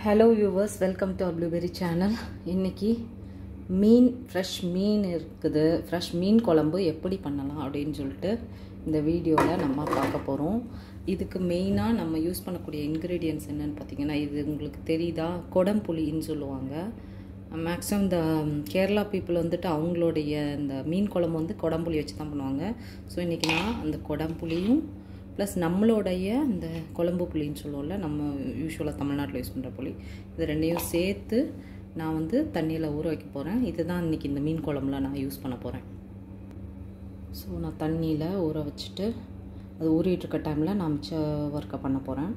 hello viewers welcome to blueberry channel இன்றைக்கி மீன் fresh மீன் இருக்குது ஃப்ரெஷ் மீன் குழம்பு எப்படி பண்ணலாம் அப்படின்னு சொல்லிட்டு இந்த வீடியோவில் நம்ம பார்க்க போகிறோம் இதுக்கு மெயினாக நம்ம யூஸ் பண்ணக்கூடிய இன்க்ரீடியன்ஸ் என்னென்னு பார்த்தீங்கன்னா இது உங்களுக்கு தெரியுதா கொடம்புளின்னு சொல்லுவாங்க மேக்ஸிமம் இந்த கேரளா பீப்புள் வந்துட்டு அவங்களுடைய இந்த மீன் குழம்பு வந்து கொடம்புளி வச்சு தான் பண்ணுவாங்க ஸோ இன்றைக்கி நான் அந்த கொடம்புளியும் ப்ளஸ் நம்மளுடைய இந்த குழம்பு புளின்னு சொல்லுவோம்ல நம்ம யூஸ்வலாக தமிழ்நாட்டில் யூஸ் பண்ணுற புளி இது ரெண்டையும் சேர்த்து நான் வந்து தண்ணியில் ஊற வைக்க போகிறேன் இதுதான் இன்றைக்கி இந்த மீன் குழம்புல நான் யூஸ் பண்ண போகிறேன் ஸோ நான் தண்ணியில் ஊற வச்சுட்டு அது ஊறிட்டுருக்க டைமில் நான் மிச்ச ஒர்க்கை பண்ண போகிறேன்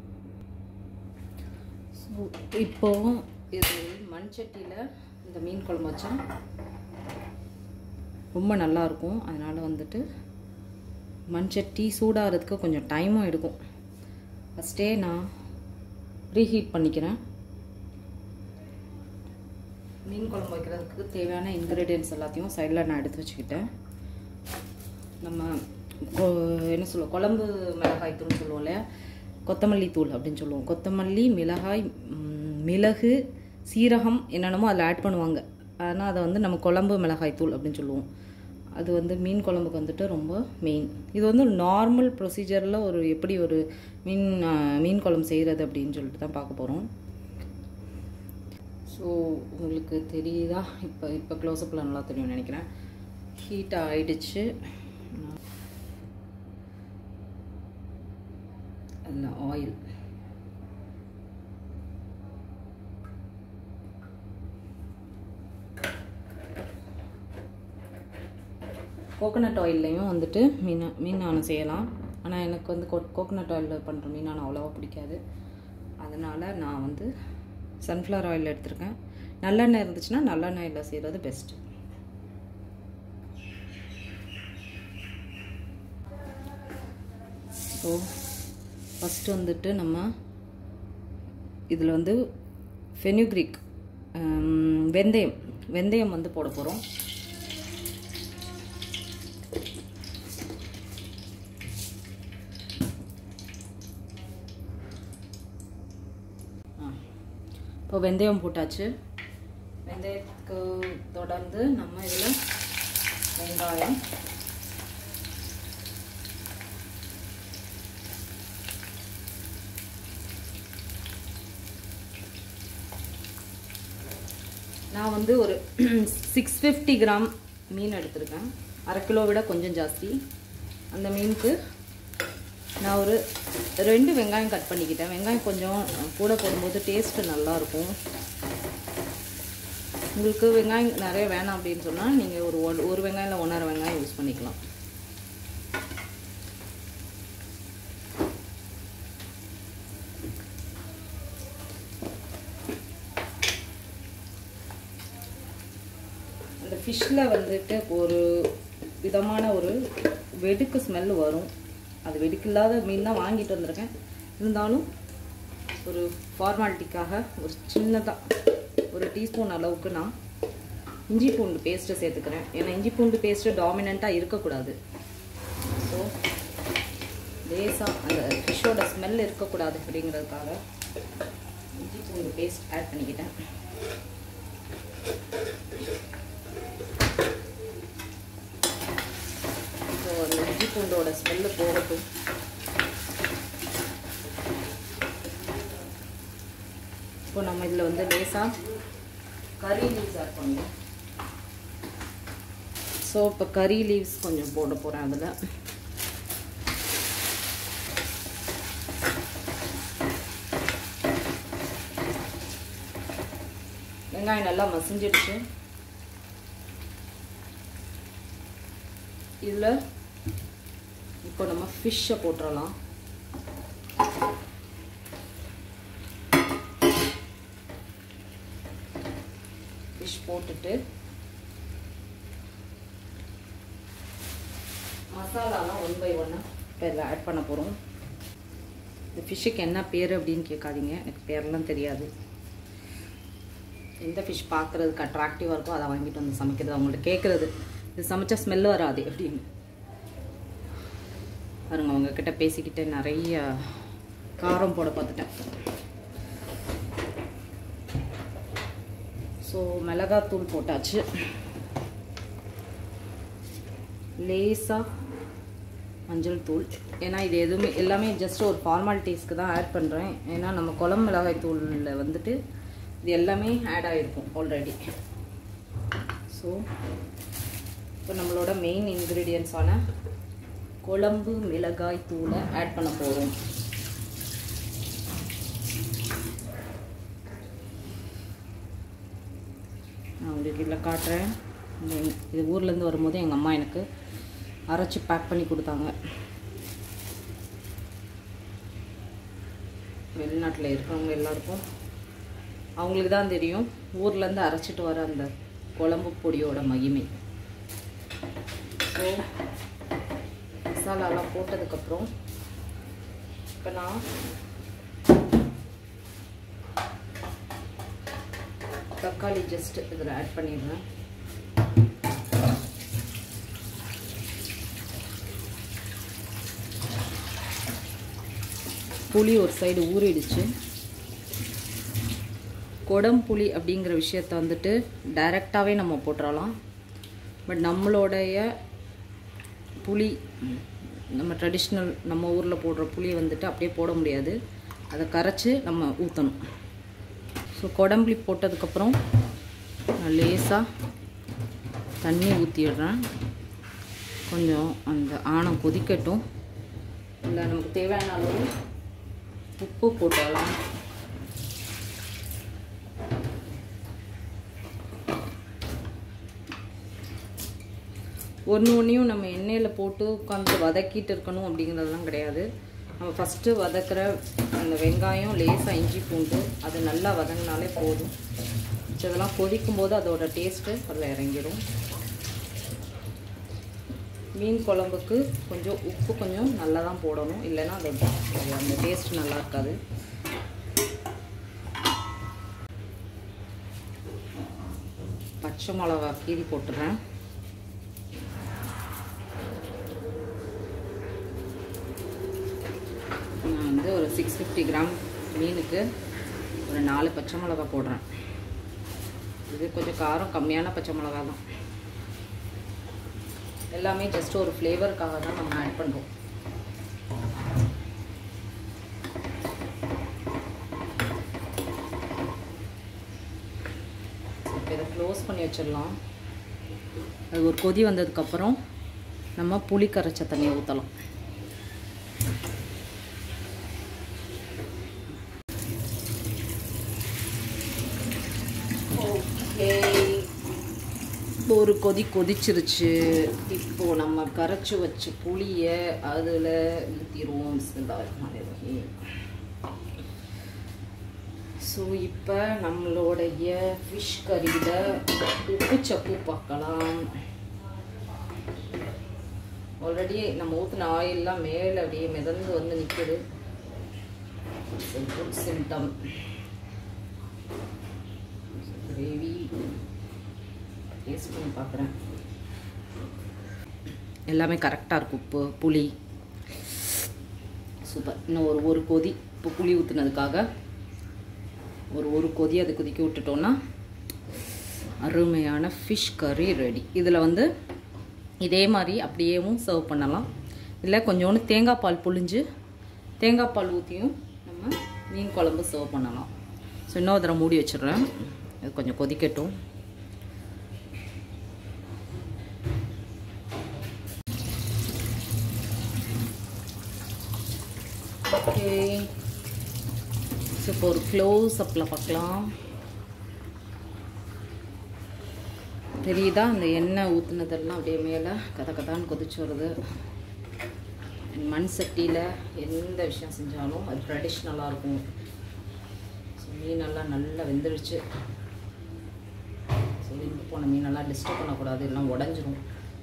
ஸோ இப்போது இது மண் சட்டியில் இந்த மீன் குழம்பு வச்சா ரொம்ப நல்லாயிருக்கும் அதனால் வந்துட்டு மண் சட்டி சூடாகிறதுக்கு கொஞ்சம் டைமும் எடுக்கும் ஃபஸ்ட்டே நான் ரீஹீட் பண்ணிக்கிறேன் மீன் குழம்பு வைக்கிறதுக்கு தேவையான இன்க்ரீடியன்ஸ் எல்லாத்தையும் சைடில் நான் எடுத்து வச்சுக்கிட்டேன் நம்ம என்ன சொல்லுவோம் குழம்பு மிளகாய் தூள்னு சொல்லுவோம் இல்லையா கொத்தமல்லி தூள் அப்படின்னு சொல்லுவோம் கொத்தமல்லி மிளகாய் மிளகு சீரகம் என்னென்னமோ அதில் ஆட் பண்ணுவாங்க ஆனால் அதை வந்து நம்ம குழம்பு மிளகாய் தூள் அப்படின்னு சொல்லுவோம் அது வந்து மீன் குழம்புக்கு வந்துட்டு ரொம்ப மெயின் இது வந்து நார்மல் ப்ரொசீஜரில் ஒரு எப்படி ஒரு மீன் மீன் குழம்பு செய்கிறது அப்படின்னு சொல்லிட்டு தான் பார்க்க போகிறோம் ஸோ உங்களுக்கு தெரியுதா இப்போ இப்போ க்ளோஸ்அப்பில் நல்லா தெரியும்னு நினைக்கிறேன் ஹீட் ஆகிடுச்சு அதில் ஆயில் கோகோனட் ஆயில்லையும் வந்துட்டு மீன் மீனானம் செய்யலாம் ஆனால் எனக்கு வந்து கோ கோகோனட் ஆயிலில் பண்ணுற மீனானம் அவ்வளோவா பிடிக்காது அதனால் நான் வந்து சன்ஃப்ளவர் ஆயில் எடுத்திருக்கேன் நல்லெண்ணெய் இருந்துச்சுன்னா நல்லெண்ணெயில் செய்கிறது பெஸ்ட்டு ஸோ ஃபஸ்ட்டு வந்துட்டு நம்ம இதில் வந்து ஃபெனுக்ரிக் வெந்தயம் வெந்தயம் வந்து போட போகிறோம் இப்போ வெந்தயம் போட்டாச்சு வெந்தயத்துக்கு தொடர்ந்து நம்ம இதில் வெங்காயம் நான் வந்து ஒரு சிக்ஸ் ஃபிஃப்டி கிராம் மீன் எடுத்திருக்கேன் அரை கிலோ விட கொஞ்சம் ஜாஸ்தி அந்த மீனுக்கு நான் ஒரு ரெண்டு வெங்காயம் கட் பண்ணிக்கிட்டேன் வெங்காயம் கொஞ்சம் கூட போடும்போது டேஸ்ட்டு நல்லாயிருக்கும் உங்களுக்கு வெங்காயம் நிறைய வேணாம் அப்படின்னு சொன்னால் நீங்கள் ஒரு ஒன் ஒரு வெங்காயம் இல்லை ஒன்றரை வெங்காயம் யூஸ் பண்ணிக்கலாம் அந்த ஃபிஷ்ஷில் வந்துட்டு ஒரு விதமான ஒரு வெடுக்கு ஸ்மெல் வரும் அது வெடிக்கில்லாத மீன் தான் வாங்கிட்டு வந்திருக்கேன் இருந்தாலும் ஒரு ஃபார்மாலிட்டிக்காக ஒரு சின்னதாக ஒரு டீஸ்பூன் அளவுக்கு நான் இஞ்சி பூண்டு பேஸ்ட்டு சேர்த்துக்கிறேன் ஏன்னா இஞ்சி பூண்டு பேஸ்ட்டு டாமினண்ட்டாக இருக்கக்கூடாது ஸோ லேசாக அந்த ஃபிஷ்ஷோட ஸ்மெல் இருக்கக்கூடாது அப்படிங்கிறதுக்காக இஞ்சி பூண்டு பேஸ்ட் ஆட் பண்ணிக்கிட்டேன் ஸோ அந்த இஞ்சி பூண்டோட ஸ்மெல்லு போகட்டும் இப்போ நம்ம இதில் வந்து லேசாக கறி லீவ்ஸ் ஆட் பண்ணுவோம் ஸோ இப்போ கறி லீவ்ஸ் கொஞ்சம் போட போகிறேன் அதில் வெங்காயம் நல்லா மசிஞ்சிடுச்சு இதில் இப்போ நம்ம ஃபிஷ்ஷை போட்டுடலாம் ஃபிஷ் போட்டுட்டு மசாலாலாம் ஒன் பை ஒன்னாக இப்போ இதில் ஆட் பண்ண போகிறோம் இந்த ஃபிஷ்ஷுக்கு என்ன பேர் அப்படின்னு கேட்காதீங்க எனக்கு பேர்லாம் தெரியாது எந்த ஃபிஷ் பார்க்குறதுக்கு அட்ராக்டிவாக இருக்கோ அதை வாங்கிட்டு வந்து சமைக்கிறது அவங்கள்ட்ட கேட்குறது இது சமைச்சா ஸ்மெல் வராது அப்படின்னு பாருங்க அவங்கக்கிட்ட பேசிக்கிட்டு நிறைய காரம் போட பார்த்துட்டேன் ஸோ மிளகாத்தூள் போட்டாச்சு லேசாக மஞ்சள் தூள் ஏன்னா இது எதுவுமே எல்லாமே ஜஸ்ட் ஒரு ஃபார்மாலிட்டிஸ்க்கு தான் ஆட் பண்ணுறேன் ஏன்னா நம்ம குழம்பு மிளகாய் தூளில் வந்துட்டு இது எல்லாமே ஆட் ஆகிருக்கும் ஆல்ரெடி ஸோ இப்போ நம்மளோட மெயின் இன்க்ரீடியன்ஸான குழம்பு மிளகாய் தூளை ஆட் பண்ண போகிறோம் நான் உங்களுக்கு இதில் காட்டுறேன் இந்த- இது ஊர்லேருந்து வரும்போது எங்கள் அம்மா எனக்கு அரைச்சி பேக் பண்ணி கொடுத்தாங்க வெளிநாட்டில் இருக்கிறவங்க எல்லாருக்கும் அவங்களுக்கு தான் தெரியும் ஊர்லேருந்து அரைச்சிட்டு வர அந்த குழம்பு பொடியோட மகிமை ஸோ மசாலாலாம் போட்டதுக்கப்புறம் இப்போ நான் தக்காளி ஜஸ்ட் இதில் ஆட் பண்ணிடுறேன் புளி ஒரு சைடு ஊறிடுச்சு கொடம்புளி அப்படிங்கிற விஷயத்த வந்துட்டு டைரெக்டாகவே நம்ம போட்டுறலாம் பட் நம்மளுடைய புளி நம்ம ட்ரெடிஷ்னல் நம்ம ஊரில் போடுற புளியை வந்துட்டு அப்படியே போட முடியாது அதை கரைச்சி நம்ம ஊற்றணும் ஸோ கொடம்புளி போட்டதுக்கப்புறம் நான் லேசாக தண்ணி ஊற்றிடுறேன் கொஞ்சம் அந்த ஆணம் கொதிக்கட்டும் இல்லை நமக்கு தேவையான அளவு உப்பு போட்டாலாம் ஒன்று ஒன்றையும் நம்ம எண்ணெயில் போட்டு உட்காந்து வதக்கிட்டு இருக்கணும் அப்படிங்கிறதெல்லாம் கிடையாது நம்ம ஃபஸ்ட்டு வதக்கிற அந்த வெங்காயம் லேசாக இஞ்சி பூண்டு அது நல்லா வதங்கினாலே போதும் மிச்சம் இதெல்லாம் கொதிக்கும் போது அதோட டேஸ்ட்டு அதில் இறங்கிடும் மீன் குழம்புக்கு கொஞ்சம் உப்பு கொஞ்சம் நல்லா தான் போடணும் இல்லைன்னா அது அந்த டேஸ்ட் நல்லா இருக்காது பச்சை மிளகா கீரி போட்டுறேன் நான் வந்து ஒரு சிக்ஸ் ஃபிஃப்டி கிராம் மீனுக்கு ஒரு நாலு பச்சை மிளகா போடுறேன் இது கொஞ்சம் காரம் கம்மியான பச்சை மிளகா தான் எல்லாமே ஜஸ்ட் ஒரு ஃப்ளேவருக்காக தான் நம்ம ஆட் பண்ணுறோம் இப்போ இதை க்ளோஸ் பண்ணி வச்சிடலாம் அது ஒரு கொதி வந்ததுக்கப்புறம் நம்ம புளி கரைச்ச தண்ணியை ஊற்றலாம் ஓகே ஒரு கொதி கொதிச்சிருச்சு இப்போ நம்ம கரைச்சி வச்ச புளியை அதில் ஊற்றிடுவோம் ஸோ இப்போ நம்மளுடைய ஃபிஷ் கறியில் உப்பு சப்பு பார்க்கலாம் ஆல்ரெடி நம்ம ஊற்றின ஆயிலெலாம் மேலே அப்படியே மிதந்து வந்து நிற்குது குட் சிம்டம் கிரேவி டேஸ்ட் பண்ணி பார்க்குறேன் எல்லாமே கரெக்டாக இருக்கும் உப்பு புளி சூப்பர் இன்னும் ஒரு ஒரு கொதி இப்போ புளி ஊற்றுனதுக்காக ஒரு ஒரு கொதி அது கொதிக்க விட்டுட்டோன்னா அருமையான ஃபிஷ் கறி ரெடி இதில் வந்து இதே மாதிரி அப்படியேவும் சர்வ் பண்ணலாம் இல்லை கொஞ்சோண்டு தேங்காய் பால் புழிஞ்சு தேங்காய் பால் ஊற்றியும் நம்ம மீன் குழம்பு சர்வ் பண்ணலாம் ஸோ இன்னொரு தடவை மூடி வச்சிடுறேன் இது கொஞ்சம் கொதிக்கட்டும் ஓகே ஸோ இப்போ ஒரு க்ளோஸ் அப்பில் பார்க்கலாம் தெரியுதா அந்த எண்ணெய் ஊற்றுனதெல்லாம் அப்படியே மேலே கதை கதான்னு கொதிச்சு வருது மண் சட்டியில் எந்த விஷயம் செஞ்சாலும் அது ட்ரெடிஷ்னலாக இருக்கும் ஸோ மீனெல்லாம் நல்லா வெந்துடுச்சு ஸோ வெந்து போன மீனெல்லாம் டிஸ்டர்ப் பண்ணக்கூடாது எல்லாம் உடஞ்சிரும்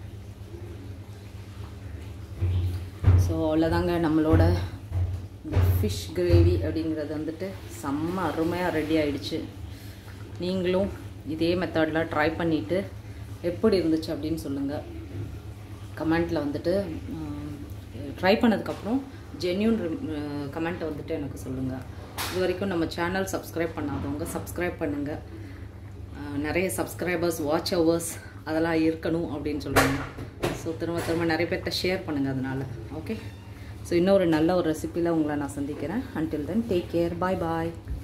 ஸோ அவ்வளோதாங்க நம்மளோட இந்த ஃபிஷ் கிரேவி அப்படிங்கிறது வந்துட்டு செம்ம அருமையாக ரெடி ஆயிடுச்சு நீங்களும் இதே மெத்தடில் ட்ரை பண்ணிவிட்டு எப்படி இருந்துச்சு அப்படின்னு சொல்லுங்கள் கமெண்ட்டில் வந்துட்டு ட்ரை பண்ணதுக்கப்புறம் ஜென்யூன் கமெண்ட்டை வந்துட்டு எனக்கு சொல்லுங்கள் இது வரைக்கும் நம்ம சேனல் சப்ஸ்கிரைப் பண்ணாதவங்க சப்ஸ்கிரைப் பண்ணுங்கள் நிறைய சப்ஸ்கிரைபர்ஸ் வாட்ச் ஹவர்ஸ் அதெல்லாம் இருக்கணும் அப்படின்னு சொல்கிறாங்க ஸோ திரும்ப திரும்ப நிறைய பேர்கிட்ட ஷேர் பண்ணுங்கள் அதனால் ஓகே ஸோ இன்னொரு நல்ல ஒரு ரெசிப்பியில் உங்களை நான் சந்திக்கிறேன் until then take care bye பாய்